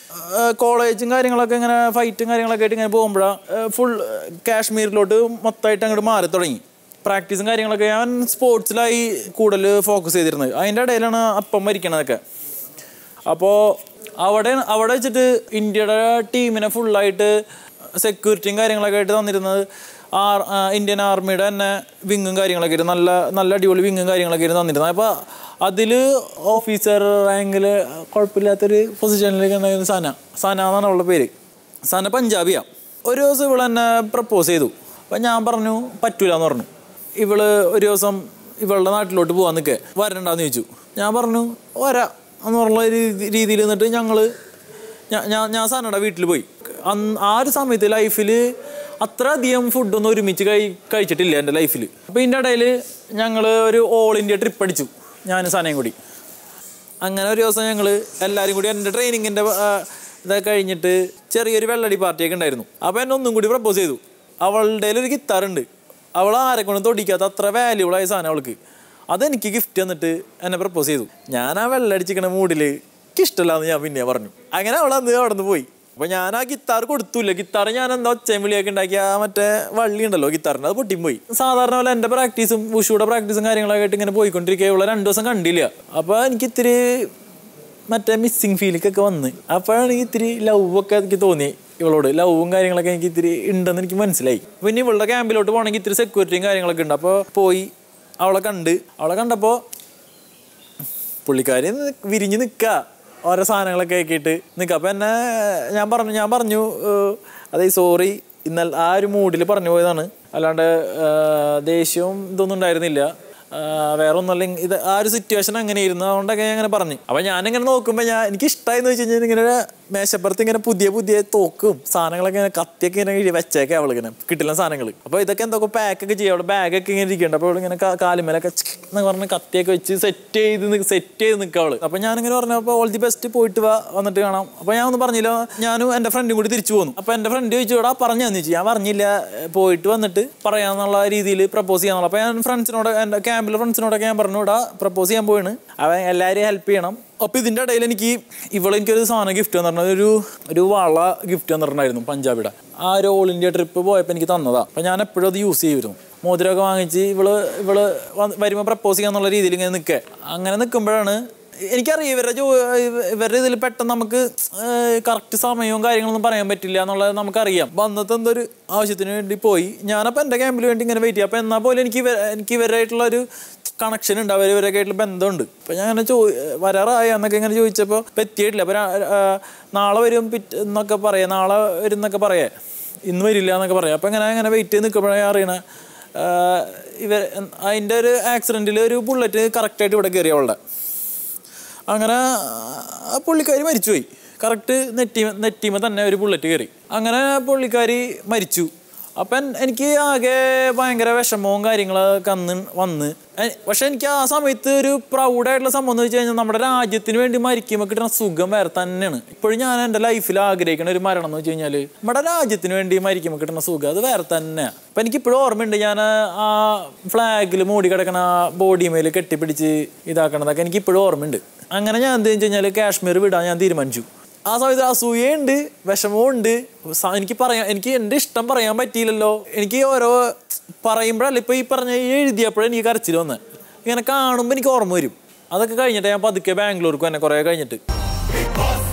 കോളേജും കാര്യങ്ങളൊക്കെ ഇങ്ങനെ ഫൈറ്റും കാര്യങ്ങളൊക്കെ ആയിട്ട് ഇങ്ങനെ പോകുമ്പോഴാണ് ഫുൾ കാശ്മീരിലോട്ട് മൊത്തമായിട്ട് അങ്ങോട്ട് മാറി തുടങ്ങി പ്രാക്ടീസും കാര്യങ്ങളൊക്കെ ഞാൻ സ്പോർട്സിലായി കൂടുതൽ ഫോക്കസ് ചെയ്തിരുന്നത് അതിൻ്റെ ഇടയിലാണ് അപ്പം മരിക്കണതൊക്കെ അപ്പോൾ അവിടെ അവിടെ വെച്ചിട്ട് ഇന്ത്യയുടെ ടീമിനെ ഫുള്ളായിട്ട് സെക്യൂരിറ്റിയും കാര്യങ്ങളൊക്കെ ആയിട്ട് തന്നിരുന്നത് ആർ ആ, ഇന്ത്യൻ ആർമിയുടെ തന്നെ വിങ്ങും കാര്യങ്ങളൊക്കെ ആയിട്ട് നല്ല നല്ല അടിപൊളി വിങ്ങും കാര്യങ്ങളൊക്കെ ആയിട്ട് തന്നിരുന്നത് അപ്പോൾ അതിൽ ഓഫീസർ റാങ്കിൽ കുഴപ്പമില്ലാത്തൊരു പൊസിഷനിലേക്ക് ഉണ്ടായിരുന്ന സന സന എന്നാണ് അവളുടെ പേര് സന പഞ്ചാബിയാണ് ഒരു ദിവസം ഇവൾ എന്നെ പ്രപ്പോസ് ചെയ്തു അപ്പം ഞാൻ പറഞ്ഞു പറ്റൂല എന്ന് പറഞ്ഞു ഇവള് ഒരു ദിവസം ഇവളുടെ നാട്ടിലോട്ട് പോകാൻ നിൽക്കുക വരണ്ടാന്ന് ചോദിച്ചു ഞാൻ പറഞ്ഞു വരാ എന്ന് പറഞ്ഞ രീതിയിൽ നിന്നിട്ട് ഞങ്ങൾ ഞാൻ ഞാൻ സനയുടെ വീട്ടിൽ പോയി അന്ന് ആ ഒരു സമയത്ത് ലൈഫിൽ അത്ര അധികം ഫുഡൊന്നും ഒരുമിച്ച് കഴി കഴിച്ചിട്ടില്ല എൻ്റെ ലൈഫിൽ അപ്പോൾ ഇതിൻ്റെ ഇടയിൽ ഞങ്ങൾ ഒരു ഓൾ ഇന്ത്യ ട്രിപ്പ് അടിച്ചു ഞാനും സനയും കൂടി അങ്ങനെ ഒരു ദിവസം ഞങ്ങൾ എല്ലാവരും കൂടി എൻ്റെ ട്രെയിനിങ്ങിൻ്റെ ഇതൊക്കെ കഴിഞ്ഞിട്ട് ചെറിയൊരു വെള്ളടി പാർട്ടിയൊക്കെ ഉണ്ടായിരുന്നു അപ്പോൾ എന്നെ ഒന്നും കൂടി പ്രപ്പോസ് ചെയ്തു അവളുടെ ഒരു ഗിത്താറുണ്ട് അവൾ ആരെ കൊണ്ടും തൊടിക്കാത്ത അത്ര വാല്യൂബിൾ ആയ സാധനം അവൾക്ക് അതെനിക്ക് ഗിഫ്റ്റ് തന്നിട്ട് എന്നെ പ്രപ്പോസ് ചെയ്തു ഞാൻ ആ വെള്ളടിച്ചിക്കണ മൂഡിൽ എനിക്കിഷ്ടമല്ലാന്ന് ഞാൻ പിന്നെ പറഞ്ഞു അങ്ങനെ അവൾ അന്ന് അവിടെ നിന്ന് പോയി അപ്പൊ ഞാൻ ആ ഗിത്താർ കൊടുത്തില്ല ഗിത്താർ ഞാൻ എന്താ ഒച്ചയും വിളിയൊക്കെ ഉണ്ടാക്കി ആ മറ്റേ വള്ളി ഉണ്ടല്ലോ ഗിത്താറിന് അത് പൊട്ടിയും പോയി സാധാരണ പോലെ എൻ്റെ പ്രാക്ടീസും ഉഷുയുടെ പ്രാക്ടീസും കാര്യങ്ങളൊക്കെ ആയിട്ട് ഇങ്ങനെ പോയിക്കൊണ്ടിരിക്കുക ഇവിടെ രണ്ടു ദിവസം കണ്ടില്ല അപ്പൊ എനിക്ക് ഇത്തിരി മറ്റേ മിസ്സിങ് ഫീലിക്കൊക്കെ വന്ന് അപ്പോഴാണ് എനിക്ക് ഇത്തിരി ലവ് ഒക്കെ എനിക്ക് തോന്നി ഇവളോട് ലവും കാര്യങ്ങളൊക്കെ എനിക്ക് ഇത്തിരി ഉണ്ടെന്ന് എനിക്ക് മനസ്സിലായി പിന്നെ ഇവളുടെ ക്യാമ്പിലോട്ട് പോകണമെങ്കിൽ ഇത്തിരി സെക്യൂരിറ്റിയും കാര്യങ്ങളൊക്കെ ഉണ്ട് അപ്പോൾ പോയി അവളെ കണ്ട് അവളെ കണ്ടപ്പോൾ പുള്ളിക്കാരി നി- വിരിഞ്ഞ് നിൽക്കുക ഓരോ സാധനങ്ങളൊക്കെ ആക്കിയിട്ട് നിൽക്കുക അപ്പം എന്നെ ഞാൻ പറഞ്ഞു ഞാൻ പറഞ്ഞു ഏഹ്, അതെ സോറി ഇന്നലെ ആ ഒരു മൂഡിൽ പറഞ്ഞു പോയതാണ് അല്ലാണ്ട് ഏഹ്, ദേഷ്യവും ഇതൊന്നും ഉണ്ടായിരുന്നില്ല ഏഹ്, വേറെ ഒന്നുമല്ല ഇത് ആ ഒരു സിറ്റുവേഷൻ അങ്ങനെ ഇരുന്നു അതുകൊണ്ടൊക്കെ ഞാൻ അങ്ങനെ പറഞ്ഞു അപ്പം ഞാനിങ്ങനെ നോക്കുമ്പോൾ ഞാൻ എനിക്ക് ഇഷ്ടമായെന്ന് വെച്ച് കഴിഞ്ഞാൽ ഇങ്ങനെ മേശപ്പുറത്ത് ഇങ്ങനെ പുതിയ പുതിയ തോക്കും സാധനങ്ങളൊക്കെ ഇങ്ങനെ കത്തിയൊക്കെ ഇങ്ങനെ ഇഴി വെച്ചേക്കെ അവളിങ്ങനെ കിട്ടില്ല സാധനങ്ങൾ അപ്പോൾ ഇതൊക്കെ എന്തൊക്കെ പാക്കൊക്കെ ചെയ്യും അവിടെ ബാഗൊക്കെ ഇങ്ങനെ ഇരിക്കുന്നുണ്ട് അപ്പോൾ ഇങ്ങനെ കാലുമേലൊക്കെ എന്ന് പറഞ്ഞ് കത്തിയൊക്കെ വെച്ച് സെറ്റ് ചെയ്ത് സെറ്റ് ചെയ്ത് നിൽക്കുക അവള് അപ്പോൾ ഞാനിങ്ങനെ പറഞ്ഞപ്പോൾ ഓൾ ദി ബെസ്റ്റ് പോയിട്ട് വാ വന്നിട്ട് കാണാം അപ്പോൾ ഞാൻ ഒന്നും പറഞ്ഞില്ല ഞാനും എൻ്റെ ഫ്രണ്ടും കൂടി തിരിച്ചു പോന്നു അപ്പോൾ എൻ്റെ ഫ്രണ്ട് ചോദിച്ചു ഇവിടെ പറഞ്ഞു തന്നു ചോദിച്ചു ഞാൻ പറഞ്ഞില്ല ഏ, പോയിട്ട് വന്നിട്ട് പറയാന്നുള്ള രീതിയിൽ പ്രപ്പോസ് ചെയ്യാന്നുള്ള അപ്പോൾ ഞാൻ ഫ്രണ്ട്സിനോട് എൻ്റെ ക്യാമ്പിലെ ഫ്രണ്ട്സിനോടൊക്കെ ഞാൻ പറഞ്ഞു ഇവിടെ പ്രപ്പോസ് ചെയ്യാൻ പോവാണ് അവൻ എല്ലാവരെയും ഹെൽപ്പ് ചെയ്യണം അപ്പോൾ ഇതിൻ്റെ ഇടയിൽ എനിക്ക് ഇവളെ എനിക്കൊരു സാധനം ഗിഫ്റ്റ് എന്ന് പറഞ്ഞത് ഒരു ഒരു വള ഗിഫ്റ്റ് എന്ന് പറഞ്ഞായിരുന്നു പഞ്ചാബിയുടെ ആ ഒരു ഓൾ ഇന്ത്യ ട്രിപ്പ് പോയപ്പോൾ എനിക്ക് തന്നതാ അപ്പോൾ ഞാൻ എപ്പോഴും അത് യൂസ് ചെയ്യുമായിരുന്നു മോതിരമൊക്കെ വാങ്ങിച്ച് ഇവള് ഇവള് വന്ന് വരുമ്പോൾ പ്രപ്പോസ് ചെയ്യാന്നുള്ള രീതിയിൽ ഇങ്ങനെ നിൽക്കുക അങ്ങനെ നിൽക്കുമ്പോഴാണ് എനിക്കറിയാം ഇവരുടെ ജോ ഇവ- ഇവരുടെ ഇതിൽ പെട്ടെന്ന് നമുക്ക് കറക്റ്റ് സമയവും കാര്യങ്ങളൊന്നും പറയാൻ പറ്റില്ല എന്നുള്ളത് നമുക്കറിയാം വന്നത്തെ എന്തോ ഒരു ആവശ്യത്തിന് വേണ്ടി പോയി ഞാനപ്പോൾ എൻ്റെ ക്യാമ്പിൽ വേണ്ടി ഇങ്ങനെ വെയിറ്റ് ചെയ്യും അപ്പോൾ എന്നാൽ പോലും എനിക്ക് ഇവ- എനിക്ക് ഇവരായിട്ടുള്ള ഒരു കണക്ഷൻ ഉണ്ട് അവർ ഇവരൊക്കെ ആയിട്ടുള്ള ബന്ധമുണ്ട് അപ്പം ഞാൻ അങ്ങനെ ചോ വരാറായി എന്നൊക്കെ ഇങ്ങനെ ചോദിച്ചപ്പോൾ ഇപ്പം എത്തിയിട്ടില്ല അപ്പം നാളെ വരും പിറ്റ് എന്നൊക്കെ പറയാം നാളെ വരും എന്നൊക്കെ പറയാം ഇന്ന് വരില്ല എന്നൊക്കെ പറയാം അപ്പം ഇങ്ങനെ അങ്ങനെ വെയിറ്റ് ചെയ്ത് നിൽക്കുമ്പോഴാണ് അറിയണേ ഇവർ അതിൻ്റെ ഒരു ആക്സിഡൻറ്റിൽ ഒരു ബുള്ളറ്റ് കറക്റ്റായിട്ട് ഇവിടെ കയറി അവളുടെ അങ്ങനെ ആ പുള്ളിക്കാരി മരിച്ചുപോയി കറക്റ്റ് നെറ്റി നെറ്റിമ തന്നെ ഒരു ബുള്ളറ്റ് കയറി അങ്ങനെ പുള്ളിക്കാരി മരിച്ചു അപ്പം എനിക്ക് ആകെ ഭയങ്കര വിഷമവും കാര്യങ്ങളൊക്കെ അന്ന് വന്ന് എ- പക്ഷെ എനിക്ക് ആ സമയത്ത് ഒരു പ്രൗഡായിട്ടുള്ള സംഭവം എന്ന് വെച്ച് കഴിഞ്ഞാൽ നമ്മുടെ രാജ്യത്തിന് വേണ്ടി മരിക്കുമ്പോൾ കിട്ടുന്ന സുഖം വേറെ തന്നെയാണ് ഇപ്പോഴും ഞാൻ എൻ്റെ ലൈഫിൽ ആഗ്രഹിക്കുന്ന ഒരു മരണം എന്ന് വെച്ച് കഴിഞ്ഞാൽ നമ്മുടെ രാജ്യത്തിന് വേണ്ടി മരിക്കുമ്പോൾ കിട്ടുന്ന സുഖം അത് വേറെ തന്നെയാണ് അപ്പം എനിക്കിപ്പോഴും ഓർമ്മയുണ്ട് ഞാൻ ആ ഫ്ലാഗിൽ മൂടി കിടക്കണ ബോഡിമേൽ കെട്ടിപ്പിടിച്ച് ഇതാക്കണതൊക്കെ എനിക്ക് ഇപ്പോഴും ഓർമ്മയുണ്ട് അങ്ങനെ ഞാൻ എന്ത് വെച്ച് കഴിഞ്ഞാൽ കാശ്മീർ വിടാൻ ഞാൻ തീരുമാനിച്ചു ആ സമയത്ത് അസൂയയുണ്ട് വിഷമവും ഉണ്ട് സ- എനിക്ക് പറയാൻ എനിക്ക് എൻ്റെ ഇഷ്ടം പറയാൻ പറ്റിയില്ലല്ലോ എനിക്ക് ഓരോ പറയുമ്പോഴല്ല ഇപ്പൊ ഈ പറഞ്ഞ ഈ എഴുതിയപ്പോഴും എനിക്ക് കരച്ചിൽ വന്ന് ഇങ്ങനെ കാണുമ്പോൾ എനിക്ക് ഓർമ്മ വരും അതൊക്കെ കഴിഞ്ഞിട്ട് ഞാൻ പതുക്കെ ബാംഗ്ലൂർക്ക് തന്നെ കുറേ കഴിഞ്ഞിട്ട് Big boss